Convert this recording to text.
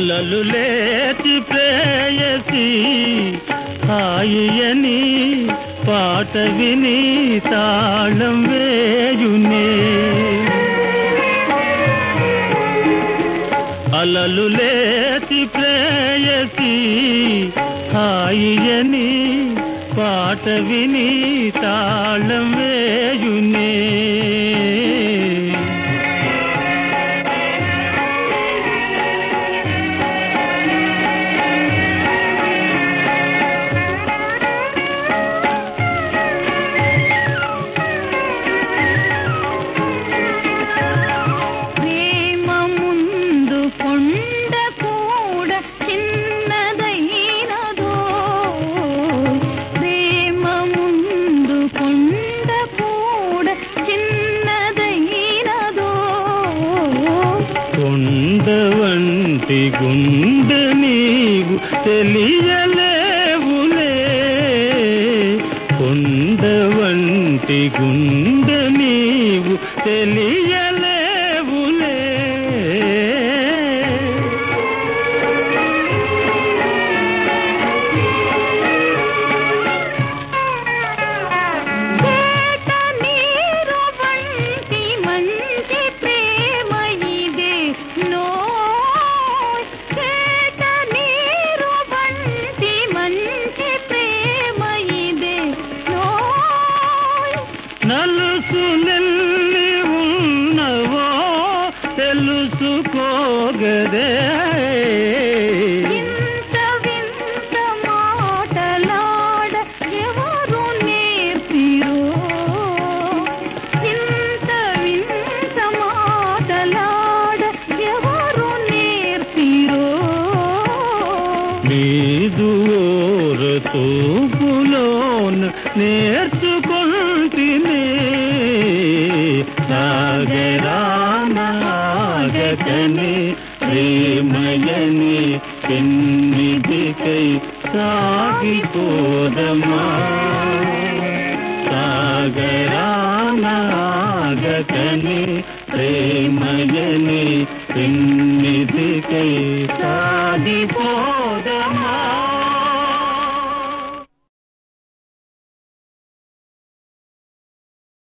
అలలు లేచి ప్రేయసి హాయియని పాట విని తాళం వేయునే అలలు లేచి ప్రేయసి హాయియని పాట విని తాళం వేయునే ప్రేమ ముందు కొండ కూడా చిన్నదైనదో ప్రేమ ముందు కొండ కూడా చిన్నదైనదో కొండ వంటి గుండె నీవు తెలియలేవులే కొండ వంటి గుండె నీవు తెలియలేవులే కేట నీరు వంటి మంచి ప్రేమ ఇదే నోయ్ కేట నీరు వంటి మంచి ప్రేమ ఇదే నోయ్ నలుసు నెల్లి ఉన్నవో తెలుసుకోగదే ఇంత వింత మాటలాడ ఎవరు నేర్పిరో ఇంత వింత మాటలాడ ఎవరు నేర్పిరో నీదు తూపులోన నేర్చుకుంటినే సాగరానాగకని ప్రేమయని పెన్నిధికై సాగిపోదమా సాగరానాగకని ప్రేమయని పెన్నిధికై సాగిపోదమా